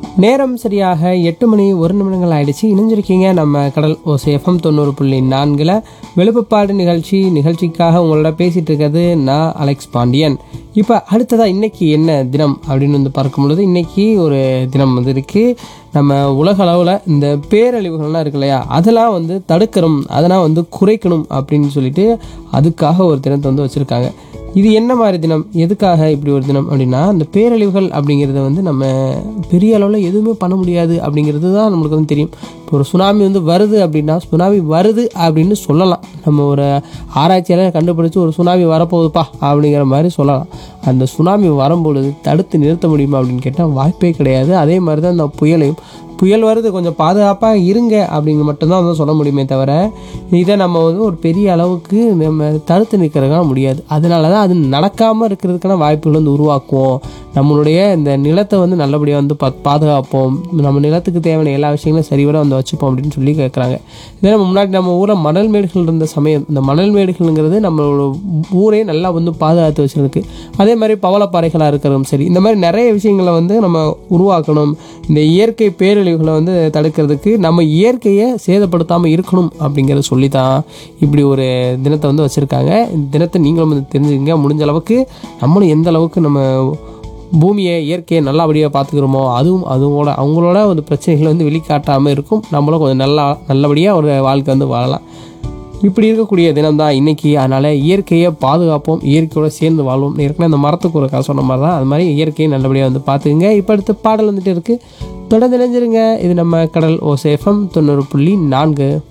நேரம் சரியாக எட்டு மணி ஒரு நிமிடங்கள் ஆயிடுச்சு இணைஞ்சிருக்கீங்க நம்ம கடல் ஓசை எஃப்எம் தொண்ணூறு புள்ளி நான்கில் வெளுப்புப்பாடு நிகழ்ச்சி நிகழ்ச்சிக்காக உங்களோட பேசிகிட்டு இருக்கிறது நான் அலெக்ஸ் பாண்டியன் இப்போ அடுத்ததாக இன்னைக்கு என்ன தினம் அப்படின்னு வந்து பார்க்கும் பொழுது இன்னைக்கு ஒரு தினம் வந்து இருக்குது நம்ம உலக அளவில் இந்த பேரழிவுகள்லாம் இருக்கு இல்லையா அதெல்லாம் வந்து தடுக்கணும் அதெல்லாம் வந்து குறைக்கணும் அப்படின்னு சொல்லிட்டு அதுக்காக ஒரு தினத்தை வந்து வச்சுருக்காங்க இது என்ன மாதிரி தினம் எதுக்காக இப்படி ஒரு தினம் அப்படின்னா இந்த பேரழிவுகள் அப்படிங்கிறத வந்து நம்ம பெரிய அளவில் எதுவுமே பண்ண முடியாது அப்படிங்கிறது தான் நம்மளுக்கு வந்து தெரியும் இப்போ ஒரு சுனாமி வந்து வருது அப்படின்னா சுனாமி வருது அப்படின்னு சொல்லலாம் நம்ம ஒரு ஆராய்ச்சியாளர் கண்டுபிடிச்சி ஒரு சுனாமி வரப்போகுதுப்பா அப்படிங்கிற மாதிரி சொல்லலாம் அந்த சுனாமி வரும்பொழுது தடுத்து நிறுத்த முடியுமா அப்படின்னு கேட்டால் வாய்ப்பே கிடையாது அதே மாதிரி தான் அந்த புயலையும் புயல் வருது கொஞ்சம் பாதுகாப்பாக இருங்க அப்படிங்க மட்டும்தான் வந்து சொல்ல முடியுமே தவிர இதை நம்ம வந்து ஒரு பெரிய அளவுக்கு நம்ம தடுத்து நிற்கிறதுக்கான முடியாது அதனால தான் அது நடக்காமல் இருக்கிறதுக்கான வாய்ப்புகள் வந்து உருவாக்குவோம் நம்மளுடைய இந்த நிலத்தை வந்து நல்லபடியாக வந்து பா பாதுகாப்போம் நம்ம நிலத்துக்கு தேவையான எல்லா விஷயங்களும் சரிவர வந்து வச்சுப்போம் அப்படின்னு சொல்லி கேட்குறாங்க இதே நம்ம முன்னாடி நம்ம ஊரில் மணல் மேடுகள் இருந்த சமயம் இந்த மணல் மேடுகள்ங்கிறது நம்மளோட ஊரே நல்லா வந்து பாதுகாத்து வச்சிருக்கு அதே மாதிரி பவளப்பாறைகளாக இருக்கிறதும் சரி இந்த மாதிரி நிறைய விஷயங்களை வந்து நம்ம உருவாக்கணும் இந்த இயற்கை பேரழிவுகளை வந்து தடுக்கிறதுக்கு நம்ம இயற்கையை சேதப்படுத்தாமல் இருக்கணும் அப்படிங்கிறத சொல்லி தான் இப்படி ஒரு தினத்தை வந்து வச்சுருக்காங்க இந்த தினத்தை நீங்களும் வந்து தெரிஞ்சுக்கங்க முடிஞ்ச அளவுக்கு நம்மளும் எந்த அளவுக்கு நம்ம பூமியை இயற்கையை நல்லபடியாக பார்த்துக்கிறோமோ அதுவும் அதுவோட அவங்களோட ஒரு பிரச்சனைகளை வந்து வெளிக்காட்டாமல் இருக்கும் நம்மளும் கொஞ்சம் நல்லா நல்லபடியாக ஒரு வாழ்க்கை வந்து வாழலாம் இப்படி இருக்கக்கூடிய தினம் தான் இன்றைக்கி அதனால் இயற்கையை பாதுகாப்போம் இயற்கையோட சேர்ந்து வாழ்வோம் ஏற்கனவே இந்த மரத்துக்கு ஒரு கதை சொன்ன மாதிரி தான் அது மாதிரி இயற்கையை நல்லபடியாக வந்து பார்த்துக்குங்க இப்போ அடுத்து பாடல் வந்துட்டு இருக்குது தொடர்ந்து இணைஞ்சிருங்க இது நம்ம கடல் ஓசேஃபம் தொண்ணூறு புள்ளி நான்கு